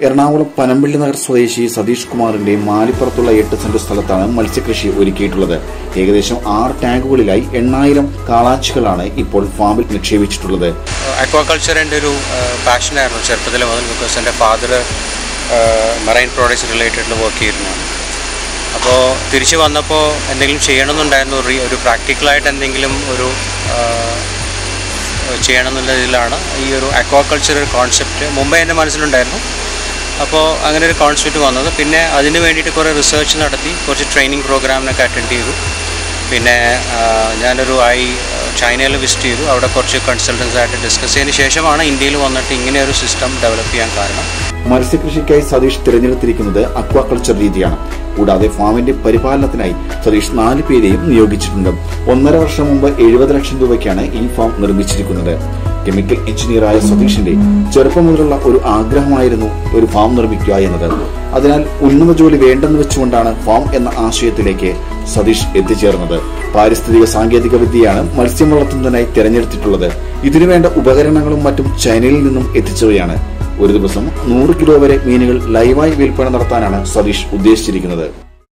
എറണാകുളം പനമ്പിള്ളി നഗർ സ്വദേശി സതീഷ് കുമാറിന്റെ മാലിപ്പുറത്തുള്ള എട്ട് സെന്റ് സ്ഥലത്താണ് മത്സ്യകൃഷി ഒരുക്കിയിട്ടുള്ളത് ഏകദേശം ആറ് ടാങ്കുകളിലായി എണ്ണായിരം കാളാച്ചികളാണ് ഇപ്പോൾ ഫാമിൽ നിക്ഷേപിച്ചിട്ടുള്ളത് അക്വാകൾച്ചർ എൻ്റെ ഒരു പാഷനായിരുന്നു ചെറുപ്പത്തിൽ മുതൽ ബിക്കോസ് എൻ്റെ ഫാദർ മറൈൻ പ്രോഡക്ട്സ് റിലേറ്റഡിൽ വർക്ക് ചെയ്യുന്നതാണ് അപ്പോൾ തിരിച്ച് വന്നപ്പോൾ എന്തെങ്കിലും ചെയ്യണമെന്നുണ്ടായിരുന്നു ഒരു ഒരു പ്രാക്ടിക്കലായിട്ട് എന്തെങ്കിലും ഒരു ആ, ചെയ്യണമെന്നുള്ള ഇതിലാണ് ഈ ഒരു അക്വാകൾച്ചർ കോൺസെപ്റ്റ് മുമ്പേ എൻ്റെ മനസ്സിലുണ്ടായിരുന്നു അപ്പോൾ അങ്ങനെ ഒരു കോൺസെപ്റ്റ് വന്നത് പിന്നെ അതിന് വേണ്ടിയിട്ട് കുറേ റിസർച്ച് നടത്തി കുറച്ച് ട്രെയിനിങ് പ്രോഗ്രാമിനൊക്കെ അറ്റൻഡ് ചെയ്തു പിന്നെ ആ, ഞാനൊരു ഐ ചൈനയിൽ വിസിറ്റ് ചെയ്തു അവിടെ കുറച്ച് കൺസൾട്ടൻസ് ആയിട്ട് ഡിസ്കസ് ചെയ്തതിന് ശേഷമാണ് ഇന്ത്യയിൽ വന്നിട്ട് ഇങ്ങനെ ഒരു സിസ്റ്റം ഡെവലപ്പ് ചെയ്യാൻ കാരണം മത്സ്യകൃഷിക്കായി സതീഷ് തിരഞ്ഞെടുത്തിരിക്കുന്നത് അക്വാകൾച്ചർ രീതിയാണ് കൂടാതെ ഫാമിന്റെ പരിപാലനത്തിനായി സതീഷ് നാല് പേരെയും നിയോഗിച്ചിട്ടുണ്ട് ഒന്നര വർഷം മുമ്പ് എഴുപത് ലക്ഷം രൂപയ്ക്കാണ് ഈ ഫാം നിർമ്മിച്ചിരിക്കുന്നത് കെമിക്കൽ എഞ്ചിനീയറായ സതീഷിന്റെ ചെറുപ്പം മുതലുള്ള ഒരു ആഗ്രഹമായിരുന്നു ഒരു ഫാം നിർമ്മിക്കുക എന്നത് അതിനാൽ ഉന്നത ജോലി വേണ്ടെന്ന് വെച്ചുകൊണ്ടാണ് ഫാം എന്ന ആശയത്തിലേക്ക് സതീഷ് എത്തിച്ചേർന്നത് പാരിസ്ഥിതിക സാങ്കേതിക വിദ്യയാണ് മത്സ്യം വളർത്തുന്നതിനായി തിരഞ്ഞെടുത്തിട്ടുള്ളത് ഇതിനുവേണ്ട ഉപകരണങ്ങളും മറ്റും ചൈനയിൽ നിന്നും എത്തിച്ചവയാണ് ഒരു ദിവസം നൂറ് കിലോ വരെ മീനുകൾ ലൈവായി വിൽപ്പന നടത്താനാണ് സതീഷ് ഉദ്ദേശിച്ചിരിക്കുന്നത്